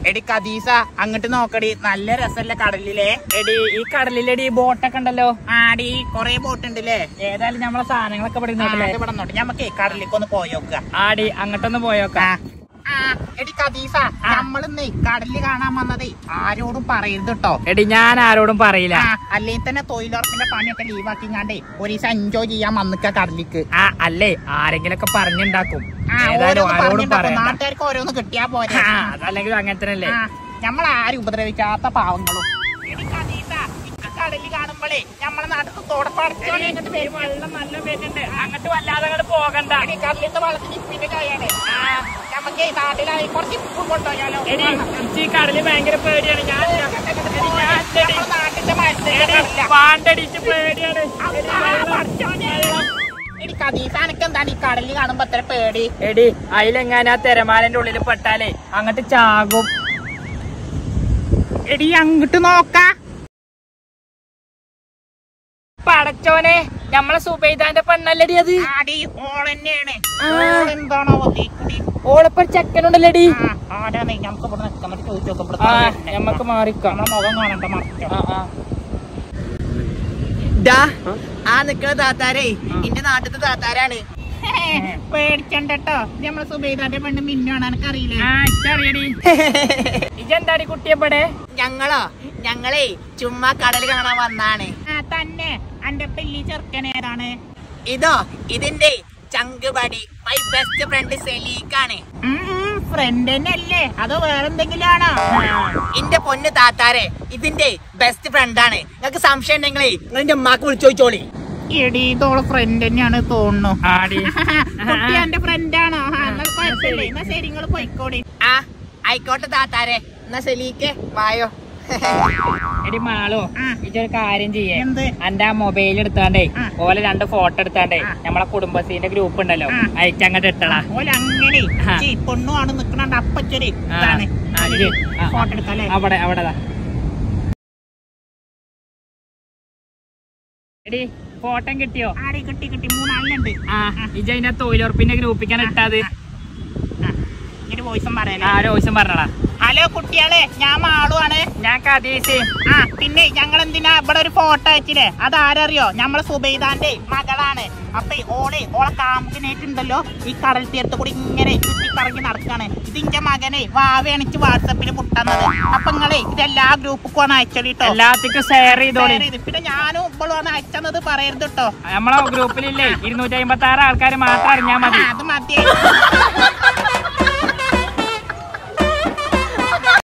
എടി കദീസ അങ്ങോട്ട് നോക്കടി നല്ല രസല്ല കടലിലെ എടി ഈ കടലിലെടി ബോട്ടൊക്കെ ഉണ്ടല്ലോ ആടി കൊറേ ബോട്ട് ഉണ്ടല്ലേ ഏതായാലും നമ്മളെ സാധനങ്ങളൊക്കെ ഇവിടെ ഇരുന്നോട്ടല്ലേ ഇവിടെ നോട്ടെ ഞമ്മക്ക് കടലിലേക്ക് ഒന്ന് പോയോക്ക ആടി അങ്ങോട്ടൊന്ന് പോയോക്കാം എടി കദീസ നമ്മളിന്ന് കടലിൽ കാണാൻ വന്നതേ ആരോടും പറയരുത് കേട്ടോ എടി ഞാൻ ആരോടും പറയില്ല അല്ലെങ്കിൽ തന്നെ തൊഴിലുറപ്പിന്റെ പണിയൊക്കെ ലീവാക്കി ഞാണ്ടേ ഒരു ദിവസം എൻജോയ് ചെയ്യാൻ വന്നിക്ക കടലിക്ക് ആ അല്ലേ ആരെങ്കിലും ഒക്കെ പറഞ്ഞുണ്ടാക്കും ആ, ഏതായാലും ഓരോന്ന് ആരോടും പറഞ്ഞിട്ടുണ്ടാവും. പറയണ്ട നാട്ടുകാർക്ക് ഓരോന്ന് കിട്ടിയാ പോരെ ആ, അതല്ലെങ്കിൽ അങ്ങനെ തന്നെ നമ്മൾ ആരും ഉപദ്രവിക്കാത്ത പാവങ്ങളും എടി കദീസ, ഇക്ക് കടലിൽ കാണുമ്പോഴേ നമ്മളെ നാട്ടിൽ തോടപ്പടച്ചോനെ ഇങ്ങോട്ട് വരും വെള്ളം നല്ല വരുന്നുണ്ട് അങ്ങോട്ട് വല്ലാതെ അങ്ങോട്ട് പോകണ്ട എടി കടലിന്റെ വെള്ളത്തിന് ഇപ്പിന്റെ കായാണ് നമുക്ക് നാട്ടിലായി കുറച്ച് ഇപ്പം കൊണ്ടുപോയാലോ എടി എനിക്ക് ഈ കടല് ഭയങ്കര പേടിയാണ് ഞാൻ എടി, ഞാൻ എടി, നമ്മളെ നാട്ടിന്റെ മത്സരം എടി, പാണ്ടടിച്ച് പേടിയാണ് എടി, വെള്ളം, വെള്ളം. എടി കദീസ എനക്ക് എന്താണ് ഈ കടലിൽ കാണുമ്പോ അത്ര പേടി എടി അതിലെങ്ങാനും ആ തിരമാലന്റെ ഉള്ളിൽ പെട്ടാലേ അങ്ങോട്ട് ചാകും എടി അങ്ങോട്ട് നോക്ക പടച്ചോനെ നമ്മളെ സുബൈദാന്റെ പെണ്ണല്ലടി അത് ആടി ഓളെന്നെയാണ് ആ. ഓളെന്താണോ തീക്കുടി ഓളപ്പോ ചെക്കനുണ്ടല്ലടി ആ, ആരാണ് നമുക്ക് ഇവിടെ നിൽക്കാൻ പറ്റി ചോദിച്ചു നോക്കാം ആ ഇവിടെ ഞമ്മക്ക് മാറിക്കാം നമ്മളെ മുഖം കാണണ്ട മറച്ചോ ആ ആ ഡാ ആ നിക്കണ താത്താരേ എന്റെ നാട്ടിലത്തെ താത്താരാണ് പേടിച്ചണ്ടോ നമ്മളെ സുബൈദാന്റെ പെണ്ണ് മിന്നാണ് എനക്കറിയില്ലേ ആ ഇച്ചറിയടി ഇജെന്താടി കുട്ടിയപ്പടെ ഞങ്ങളോ ഞങ്ങളേ ചുമ്മാ കടൽ കാണാൻ വന്നാണ് ആ തന്നെ അന്റെ പെല്ലി ചെറുക്കനേതാണ് ഇതോ ഇതിന്റെ ചങ്കുപടി മൈ ബെസ്റ്റ് ഫ്രണ്ട് സെലീക്കാണ് ഫ്രണ്ട് തന്നെ അല്ലേ അതോ വേറെന്തെങ്കിലും ആണോ എന്റെ പൊന്ന് താത്താരെ ഇതിന്റെ ബെസ്റ്റ് ഫ്രണ്ടാണ് നിങ്ങൾക്ക് സംശയം ഉണ്ടെങ്കിലേ നിങ്ങൾ എന്റെ ഉമ്മാക്ക് വിളിച്ചു ചോദിച്ചോളി എടി ഇതോളെ ഫ്രണ്ട് തന്നെയാണ് തോന്നുന്നു ആടി കുട്ടി എന്റെ ഫ്രണ്ടാണോ ആ, എന്നാ കുഴപ്പമില്ല എന്നാ ശരി നിങ്ങൾ പോയിക്കോടി ആ ആയിക്കോട്ടെ താത്താരെ എന്നാ സെലീക്കെ വായോ എടി മാളോ ആ. ഇജൊരു കാര്യം ചെയ്യേ എന്ത് എന്റെ ആ മൊബൈൽ എടുത്താണ്ടേ ആ. ഓലെ രണ്ട് ഫോട്ടോ എടുത്താണ്ടേ ആ. നമ്മളെ കുടുംബശ്രീന്റെ ഗ്രൂപ്പ് ഉണ്ടല്ലോ ആ. അയച്ചങ്ങട്ട് ഇട്ടടാ ഓല അങ്ങനെ ആ. ചീ, പൊണ്ണുമാണ് നിക്കണണ്ട് അപ്പച്ചൊരു ആ. ഇതാണ് ആ, ഇത്. ആ. ഫോട്ടോ എടുക്കല്ലേ അവിടെ അവിടെ ദാ. എടി ഫോട്ടോ കിട്ടിയോ ആടി കിട്ടി കിട്ടി മൂന്നാളിനുണ്ട് ആ ഇജ അതിന്റെ തൊഴിലുറപ്പിന്റെ ഗ്രൂപ്പിക്കാൻ ഇട്ടത് ഇങ്ങനെ വോയിസും പറയലേ ആ ഒരു ദിവസം പറഞ്ഞടാ ഹലോ കുട്ടികളെ ഞാൻ മാളുവാണ് ഞാൻ കദീസ് ആ പിന്നെ ഞങ്ങൾ എന്തിനാ ഇവിടെ ഒരു ഫോട്ടോ അയച്ചില്ലേ അതാരറിയോ നമ്മളെ സുബൈദാന്റെ മകളാണ് അപ്പൊ ഈ ഓളെ ഓളെ കാമുകനായിട്ടുണ്ടല്ലോ ഈ കടൽ തീരത്ത് കൂടി ഇങ്ങനെ ചുറ്റിക്കറങ്ങി നടക്കാണ് ഇതിന്റെ മകനെ വാവയണിച്ച് വാട്സപ്പിൽ മുട്ടുന്നത് അപ്പൊ നിങ്ങളെ ഇതെല്ലാ ഗ്രൂപ്പിക്കും ആണ് അയച്ചോളിട്ടോ എല്ലാത്തിക്കും ഷെയർ ചെയ്തോളി പിന്നെ ഞാനും ഇപ്പോഴും അയച്ചത് പറയരുത് കേട്ടോ നമ്മളെ ഗ്രൂപ്പിലില്ലേ ഇരുന്നൂറ്റി അമ്പത്തി ആറ് ആൾക്കാർ മാത്രം അറിഞ്ഞാ മതി അത് മതിയായി